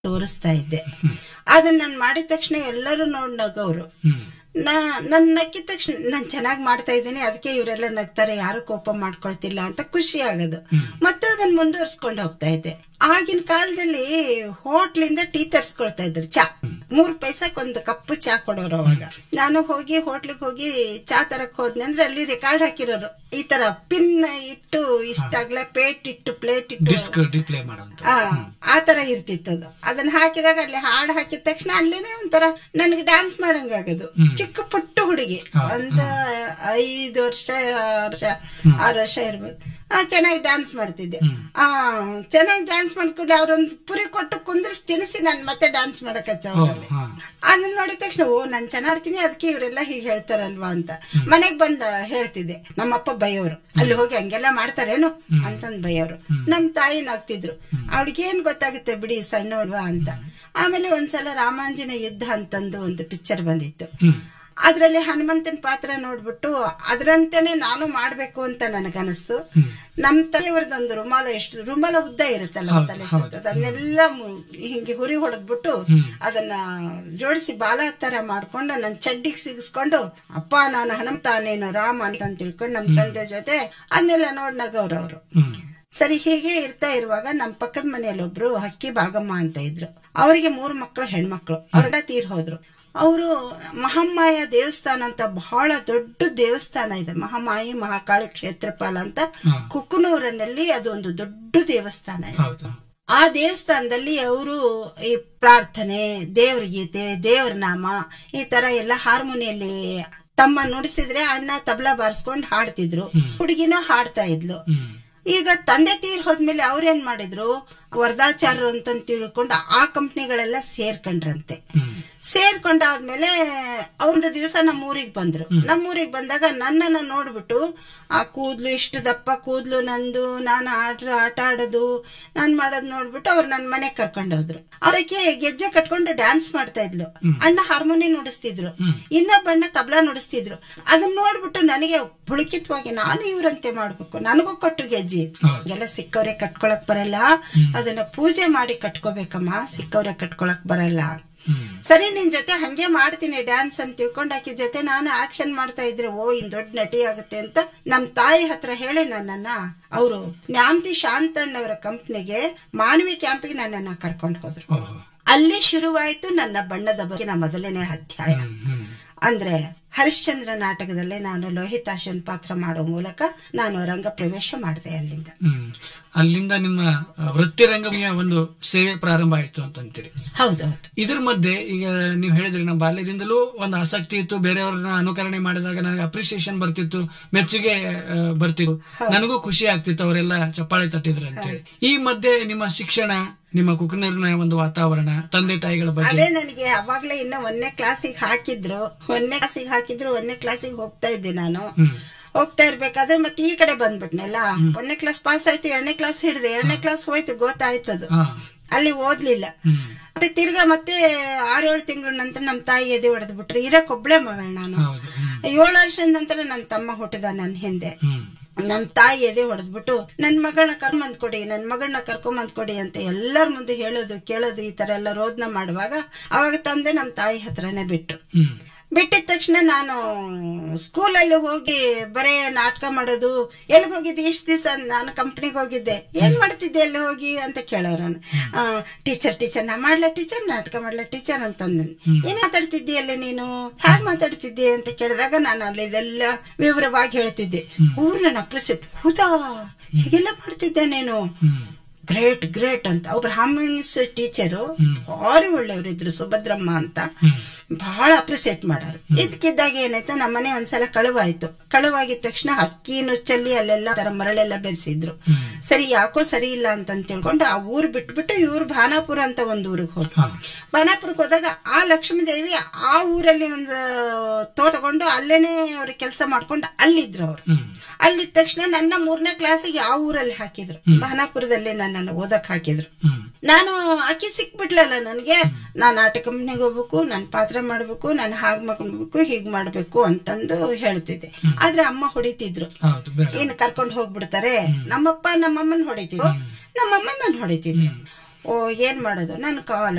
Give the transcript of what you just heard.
ತೋರಿಸ್ತಾ ಇದ್ದೆ ಅದನ್ನ ನಾನು ಮಾಡಿದ ತಕ್ಷಣ ಎಲ್ಲರೂ ನೋಡಿ ನಗೋರು ನಾ ನನ್ ನಕ್ಕಿದ ತಕ್ಷಣ ನಾನ್ ಚೆನ್ನಾಗಿ ಮಾಡ್ತಾ ಇದ್ದೀನಿ ಅದಕ್ಕೆ ಇವರೆಲ್ಲ ನಗ್ತಾರೆ ಯಾರು ಕೋಪ ಮಾಡ್ಕೊಳ್ತಿಲ್ಲ ಅಂತ ಖುಷಿ ಆಗೋದು ಮತ್ತೆ ಅದನ್ನ ಮುಂದುವರ್ಸ್ಕೊಂಡು ಹೋಗ್ತಾ ಇದ್ದೆ ಆಗಿನ ಕಾಲದಲ್ಲಿ ಹೋಟ್ಲಿಂದ ಟೀ ತರ್ಸ್ಕೊಳ್ತಾ ಇದ್ರು ಚಾ ಮೂರ್ ಪೈಸಕ್ ಒಂದು ಕಪ್ಪು ಚಾ ಕೊಡೋರು ಅವಾಗ ನಾನು ಹೋಗಿ ಹೋಟ್ಲಿಗೆ ಹೋಗಿ ಚಾ ತರಕ್ ಹೋದ್ನಿ ಅಂದ್ರೆ ಅಲ್ಲಿ ರೆಕಾರ್ಡ್ ಹಾಕಿರೋರು ಈ ತರ ಪಿನ್ ಇಟ್ಟು ಇಷ್ಟಾಗ್ಲೇ ಪ್ಲೇಟ್ ಇಟ್ಟು ಪ್ಲೇಟ್ ಇಟ್ಟು ಡಿಸ್ಕ್ ಡಿಪ್ಲೇ ಮಾಡೋಂತ ಆ, ಆ ತರ ಇರ್ತಿತ್ತು ಅದು ಅದನ್ನ ಹಾಕಿದಾಗ ಅಲ್ಲಿ ಹಾಡು ಹಾಕಿದ ತಕ್ಷಣ ಅಲ್ಲೇನೆ ಒಂಥರ ನನಗೆ ಡ್ಯಾನ್ಸ್ ಮಾಡಂಗಾಗದು ಚಿಕ್ಕ ಪುಟ್ಟ ಹುಡುಗಿ ಒಂದ್ ಐದು ವರ್ಷ ಆರು ವರ್ಷ ಆರು ವರ್ಷ ಇರ್ಬೋದು ಆ ಚೆನ್ನಾಗಿ ಡ್ಯಾನ್ಸ್ ಮಾಡ್ತಿದ್ದೆ ಆ ಚೆನ್ನಾಗಿ ಡ್ಯಾನ್ಸ್ ಮಾಡ್ಕೊಂಡು ಅವ್ರೊಂದು ಪುರಿ ಕೊಟ್ಟು ಕುಂದ್ರಿಸಿ ತಿನ್ನಿಸಿ ನಾನು ಮತ್ತೆ ಡ್ಯಾನ್ಸ್ ಮಾಡಕ್ ಹಚ್ಚ ಹಾ. ಅದನ್ನ ನೋಡಿದ ತಕ್ಷಣ ಓ ನಾನ್ ಚೆನ್ನಾಡ್ತೀನಿ ಅದಕ್ಕೆ ಇವರೆಲ್ಲ ಹೀಗೆ ಹೇಳ್ತಾರಲ್ವಾ ಅಂತ ಮನೆಗ್ ಬಂದ ಹೇಳ್ತಿದ್ದೆ ನಮ್ಮಪ್ಪ ಬೈಯೋರು ಅಲ್ಲಿ ಹೋಗಿ ಹಂಗೆಲ್ಲ ಮಾಡ್ತಾರೇನು ಅಂತಂದ್ ಬೈಯೋರು ನಮ್ ತಾಯಿ ನಗ್ತಿದ್ರು ಅವ್ಳಿಗೇನ್ ಗೊತ್ತಾಗುತ್ತೆ ಬಿಡಿ ಸಣ್ಣವಳ್ವಾ ಅಂತ ಆಮೇಲೆ ಒಂದ್ಸಲ ರಾಮಾಂಜನ ಯುದ್ಧ ಅಂತಂದು ಒಂದು ಪಿಕ್ಚರ್ ಬಂದಿತ್ತು ಅದ್ರಲ್ಲಿ ಹನುಮಂತನ ಪಾತ್ರ ನೋಡ್ಬಿಟ್ಟು ಅದ್ರಂತೆನೆ ನಾನು ಮಾಡ್ಬೇಕು ಅಂತ ನನಗನ್ನಿಸ್ತು ನಮ್ ತಲೆಯವ್ರದೊಂದು ರುಮಾಲ ಎಷ್ಟು ರುಮಾಲ ಉದ್ದ ಇರುತ್ತಲ್ಲ ತಲೆ ಸುತ್ತ ಅದನ್ನೆಲ್ಲ ಮು- ಹಿಂಗೆ ಹುರಿ ಹೊಡೆದ್ಬಿಟ್ಟು ಅದನ್ನ ಜೋಡಿಸಿ ಬಾಲ ತರ ಮಾಡ್ಕೊಂಡು ನನ್ ಚಡ್ಡಿಗೆ ಸಿಗಿಸ್ಕೊಂಡು ಅಪ್ಪ ನಾನು ಹನುಮಂತ ನೀನು ರಾಮ ಅಂತ ತಿಳ್ಕೊಂಡು ನಮ್ ತಂದೆ ಜೊತೆ ಅದನ್ನೆಲ್ಲ ನೋಡ್ ನಗವ್ರು ಅವ್ರು ಹ್ಮ್ ಸರಿ ಹೀಗೆ ಇರ್ತಾ ಇರುವಾಗ ನಮ್ ಪಕ್ಕದ ಮನೆಯಲ್ಲಿ ಒಬ್ರು ಹಕ್ಕಿ ಭಾಗಮ್ಮ ಅಂತ ಇದ್ರು ಅವರಿಗೆ ಮೂರು ಮಕ್ಕಳು ಹೆಣ್ಮಕ್ಳು ಅವ್ರ ತೀರ್ ಹೋದ್ರು ಅವರು ಮಹಾಮಾಯ ದೇವಸ್ಥಾನ ಅಂತ ಬಹಳ ದೊಡ್ಡ ದೇವಸ್ಥಾನ ಇದೆ ಮಹಾಮಾಯಿ ಮಹಾಕಾಳಿ ಕ್ಷೇತ್ರಪಾಲ ಅಂತ ಕುಕ್ಕನೂರಿನಲ್ಲಿ ಅದು ಒಂದು ದೊಡ್ಡ ದೇವಸ್ಥಾನ ಇದೆ ಹೌದು ಆ ದೇವಸ್ಥಾನದಲ್ಲಿ ಅವರು ಈ ಪ್ರಾರ್ಥನೆ ದೇವ್ರ ಗೀತೆ ದೇವ್ರ ನಾಮ ಈ ತರ ಎಲ್ಲ ಹಾರ್ಮೋನಿಯಲ್ಲಿ ತಮ್ಮ ನುಡಿಸಿದ್ರೆ ಅಣ್ಣ ತಬಲಾ ಬಾರಿಸ್ಕೊಂಡು ಹಾಡ್ತಿದ್ರು ಹುಡುಗಿನೂ ಹಾಡ್ತಾ ಇದ್ಲು ಹ್ಮ್ ಈಗ ತಂದೆ ತೀರ್ ಹೋದ್ಮೇಲೆ ಅವ್ರೇನ್ ಮಾಡಿದ್ರು ವರದಾಚಾರ್ಯರು ಅಂತ ತಿಳ್ಕೊಂಡು ಆ ಕಂಪ್ನಿಗಳೆಲ್ಲ ಸೇರ್ಕೊಂಡ್ರಂತೆ ಹ್ಮ್ ಸೇರ್ಕೊಂಡಾದ್ಮೇಲೆ ಅವ್ರೊಂದು ದಿವಸ ನಮ್ಮ ಊರಿಗೆ ಬಂದ್ರು ನಮ್ಮ ಊರಿಗೆ ಬಂದಾಗ ನನ್ನನ್ನ ನೋಡ್ಬಿಟ್ಟು ಆ ಕೂದ್ಲು ಇಷ್ಟು ದಪ್ಪ ಕೂದ್ಲು ನಂದು ನಾನು ಆಟ ಆಟ ಆಡೋದು ನಾನ್ ಮಾಡೋದ್ ನೋಡ್ಬಿಟ್ಟು ಅವ್ರು ನನ್ನ ಮನೆಗ್ ಕರ್ಕೊಂಡು ಹೋದ್ರು ಅದಕ್ಕೆ ಗೆಜ್ಜೆ ಕಟ್ಕೊಂಡು ಡ್ಯಾನ್ಸ್ ಮಾಡ್ತಾ ಇದ್ಲು ಅಣ್ಣ ಹಾರ್ಮೋನಿ ನುಡಿಸ್ತಿದ್ರು ಇನ್ನೊಬ್ಬಣ್ಣ ತಬ್ಲಾ ನುಡಿಸ್ತಿದ್ರು ಅದನ್ನ ನೋಡ್ಬಿಟ್ಟು ನನಗೆ ಪುಳುಕಿತವಾಗಿ ನಾನು ಇವ್ರಂತೆ ಮಾಡ್ಬೇಕು ನನಗೂ ಕೊಟ್ಟು ಗೆಜ್ಜೆ ಎಲ್ಲ ಸಿಕ್ಕವ್ರೆ ಕಟ್ಕೊಳಕ್ ಬರಲ್ಲ ಅದನ್ನ ಪೂಜೆ ಮಾಡಿ ಕಟ್ಕೋಬೇಕಮ್ಮ ಸಿಕ್ಕವ್ರೆ ಕಟ್ಕೊಳಕ್ ಬರಲ್ಲ ಸರಿ ನಿನ್ ಜೊತೆ ಹಂಗೆ ಮಾಡ್ತೀನಿ ಡ್ಯಾನ್ಸ್ ಅಂತ ತಿಳ್ಕೊಂಡು ಆಕಿ ಜೊತೆ ನಾನು ಆಕ್ಷನ್ ಮಾಡ್ತಾ ಇದ್ರೆ ಓ ಇನ್ ದೊಡ್ಡ ನಟಿ ಆಗುತ್ತೆ ಅಂತ ನಮ್ ತಾಯಿ ಹತ್ರ ಹೇಳಿ ನನ್ನನ್ನ ಅವರು ನ್ಯಾಮತಿ ಶಾಂತಣ್ಣವರ ಕಂಪ್ನಿಗೆ ಮಾನವಿ ಕ್ಯಾಂಪಿಗೆ ನನ್ನನ್ನ ಕರ್ಕೊಂಡು ಹೋದ್ರು ಓಹೋ ಅಲ್ಲಿ ಶುರುವಾಯ್ತು ನನ್ನ ಬಣ್ಣದ ಬಗೆನ ಮೊದಲನೇ ಅಧ್ಯಾಯ ಹ್ಮ್ ಹ್ಮ್ ಅಂದ್ರೆ ಹರಿಶ್ಚಂದ್ರ ನಾಟಕದಲ್ಲೇ ನಾನು ಲೋಹಿತಾಶನ್ ಪಾತ್ರ ಮಾಡೋ ಮೂಲಕ ನಾನು ರಂಗ ಪ್ರವೇಶ ಮಾಡಿದೆ ಅಲ್ಲಿಂದ ಹ್ಮ್ ಅಲ್ಲಿಂದ ನಿಮ್ಮ ಆ, ವೃತ್ತಿ ರಂಗಮಯ ಒಂದು ಸೇವೆ ಪ್ರಾರಂಭ ಆಯ್ತು ಅಂತ ಅಂತೀರಿ ಹೌದೌದು ಇದ್ರ ಮಧ್ಯೆ ಈಗ ನೀವು ಹೇಳಿದ್ರಿ ನಮ್ಮ ಬಾಲ್ಯದಿಂದಲೂ ಒಂದು ಆಸಕ್ತಿ ಇತ್ತು ಬೇರೆಯವ್ರನ್ನ ಅನುಕರಣೆ ಮಾಡಿದಾಗ ನನಗೆ ಅಪ್ರಿಸಿಯೇಷನ್ ಬರ್ತಿತ್ತು ಮೆಚ್ಚುಗೆ ಆ, ಬರ್ತಿತ್ತು ನನಗೂ ಖುಷಿ ಆಗ್ತಿತ್ತು ಅವರೆಲ್ಲ ಚಪ್ಪಾಳೆ ತಟ್ಟಿದ್ರು ಅಂತೇಳಿ ಈ ಮಧ್ಯೆ ನಿಮ್ಮ ಶಿಕ್ಷಣ ನಿಮ್ಮ ಕುಕನೂರಿನ ಒಂದು ವಾತಾವರಣ ತಂದೆ ತಾಯಿಗಳ ಬಗ್ಗೆ ಅದೇ ನನಗೆ ಅವಾಗ್ಲೇ ಇನ್ನ ಒಂದನೇ ಕ್ಲಾಸಿಗೆ ಹಾಕಿದ್ರು ಒಂದನೇ ಕ್ಲಾಸಿಗೆ ಹಾಕಿದ್ರು ಒಂದನೇ ಕ್ಲಾಸಿಗೆ ಹೋಗ್ತಾ ಇದ್ದೆ ನಾನು ಹೋಗ್ತಾ ಇರ್ಬೇಕಾದ್ರೆ ಮತ್ತೆ ಈ ಕಡೆ ಬಂದ್ಬಿಟ್ನಲ್ಲ ಒಂದನೇ ಕ್ಲಾಸ್ ಪಾಸ್ ಆಯ್ತು ಎರಡನೇ ಕ್ಲಾಸ್ ಹಿಡಿದೆ ಎರಡನೇ ಕ್ಲಾಸ್ ಹೋಯ್ತು ಗೊತ್ತಾಯ್ತದು ಹಾ ಅಲ್ಲಿ ಓದ್ಲಿಲ್ಲ ಹ್ಮ್ ಮತ್ತೆ ತಿರ್ಗಾ ಮತ್ತೆ ಆರೇಳು ತಿಂಗಳ ನಂತರ ನಮ್ ತಾಯಿ ಎದೆ ಹೊಡೆದು ಬಿಟ್ರು ಇರಕ್ ಒಬ್ಳೆ ಮಗಳು ನಾನು ಹೌದು ಹ್ಮ್ ಏಳು ವರ್ಷದ ನಂತರ ನನ್ನ ತಮ್ಮ ಹುಟ್ಟಿದ ನನ್ನ ಹಿಂದೆ ಹ್ಮ್ ನಮ್ ತಾಯಿ ಎದೆ ಹೊಡೆದ್ಬಿಟ್ಟು ನನ್ ಮಗಳನ್ನ ಕರ್ಕೊಂಬಂದ್ ಕೊಡಿ ನನ್ ಮಗಳನ್ನ ಕರ್ಕೊಂಬಂದ್ ಕೊಡಿ ಅಂತ ಎಲ್ಲರ ಮುಂದೆ ಹೇಳೋದು ಕೇಳೋದು ಈ ತರ ಎಲ್ಲ ರೋದನ ಮಾಡುವಾಗ ಅವಾಗ ತಂದೆ ನಮ್ ತಾಯಿ ಹತ್ರನೇ ಬಿಟ್ರು ಹ್ಮ್ ಬಿಟ್ಟಿದ ತಕ್ಷಣ ನಾನು ಸ್ಕೂಲಲ್ಲಿ ಹೋಗಿ ಬರೇ ನಾಟಕ ಮಾಡೋದು ಎಲ್ಲಿಗೆ ಹೋಗಿದ್ದೆ ಇಷ್ಟು ದಿವಸ ನಾನು ಕಂಪ್ನಿಗೆ ಹೋಗಿದ್ದೆ ಏನ್ ಮಾಡ್ತಿದ್ದೆ ಎಲ್ಲಿ ಹೋಗಿ ಅಂತ ಕೇಳೋರು ನಾನು ಟೀಚರ್ ಟೀಚರ್ ನಾ ಮಾಡ್ಲಾ ಟೀಚರ್ ನಾಟಕ ಮಾಡ್ಲಾ ಟೀಚರ್ ಅಂತಂದ ಏನ್ ಮಾತಾಡ್ತಿದ್ದಿ ಅಲ್ಲಿ ನೀನು ಹ್ಯಾಗ್ ಮಾತಾಡ್ತಿದ್ದಿ ಅಂತ ಕೇಳಿದಾಗ ನಾನು ಅಲ್ಲಿ ಇದೆಲ್ಲ ವಿವರವಾಗಿ ಹೇಳ್ತಿದ್ದೆ ಊರ್ ನನ್ನ ಅಪ್ರಿಸಿಯೇಟ್ ಹೌದಾ ಹೀಗೆಲ್ಲ ಮಾಡ್ತಿದ್ದೆ ನೀನು ಹ್ಮ್ ಗ್ರೇಟ್ ಗ್ರೇಟ್ ಅಂತ ಒಬ್ರು ಬ್ರಾಹ್ಮಿನ್ಸ್ ಟೀಚರು ಭಾರಿ ಒಳ್ಳೆಯವರಿದ್ರು ಸುಭದ್ರಮ್ಮ ಅಂತ ಬಹಳ ಅಪ್ರಿಸಿಯೇಟ್ ಮಾಡೋರು ಇದಕ್ಕಿದ್ದಾಗ ಏನಾಯ್ತು ನಮ್ಮನೆ ಒಂದ್ಸಲ ಕಳುವಾಯ್ತು ಕಳುವಾಗಿದ ತಕ್ಷಣ ಅಕ್ಕಿ ನುಚ್ಚಲ್ಲಿ ಅಲ್ಲೆಲ್ಲ ತರ ಮರಳೆಲ್ಲ ಬೆರೆಸಿದ್ರು ಸರಿ ಯಾಕೋ ಸರಿ ಇಲ್ಲ ಅಂತ ತಿಳ್ಕೊಂಡು ಆ ಊರು ಬಿಟ್ಬಿಟ್ಟು ಇವ್ರು ಭಾನಾಪುರ ಅಂತ ಒಂದು ಊರಿಗೆ ಹೋದ್ರು ಹಾ ಬನಾಪುರಕ್ಕೆ ಹೋದಾಗ ಆ ಲಕ್ಷ್ಮೀ ದೇವಿ ಆ ಊರಲ್ಲಿ ಒಂದು ತೋಟ ತಗೊಂಡು ಅಲ್ಲೇನೆ ಅವ್ರ ಕೆಲಸ ಮಾಡ್ಕೊಂಡು ಅಲ್ಲಿದ್ರು ಅವ್ರು ಹ್ಮ್ ಅಲ್ಲಿದ್ದ ತಕ್ಷಣ ನನ್ನ ಮೂರನೇ ಕ್ಲಾಸಿಗೆ ಆ ಊರಲ್ಲಿ ಹಾಕಿದ್ರು ಬನಾಪುರದಲ್ಲಿ ನನ್ನನ್ನು ಓದಕ್ ಹಾಕಿದ್ರು ಹ್ಮ್ ನಾನು ಆಕಿ ಸಿಕ್ಬಿಟ್ಲಲ್ಲ ನನಗೆ ನಾನ್ ನಾಟಕ ಕಂಪ್ನಿಗೆ ಹೋಗ್ಬೇಕು ನಾನು ಪಾತ್ರ ಮಾಡ್ಬೇಕು ನಾನು ಹಾಗ್ ಮಾಡ್ಬೇಕು ಹೀಗ್ ಮಾಡ್ಬೇಕು ಅಂತಂದು ಹೇಳ್ತಿದ್ದೆ ಆದ್ರೆ ಅಮ್ಮ ಹೊಡಿತಿದ್ರು ಹೌದು ಬೇಡ ಏನು ಕರ್ಕೊಂಡು ಹೋಗ್ಬಿಡ್ತಾರೆ ನಮ್ಮಪ್ಪ ನಮ್ಮಮ್ಮನ್ ಹೊಡಿತಿದ್ರು ನಮ್ಮಮ್ಮ ನಾನು ಹೊಡಿತಿದ್ರು ಓ ಏನ್ ಮಾಡೋದು ನಾನು ಕಾಲ್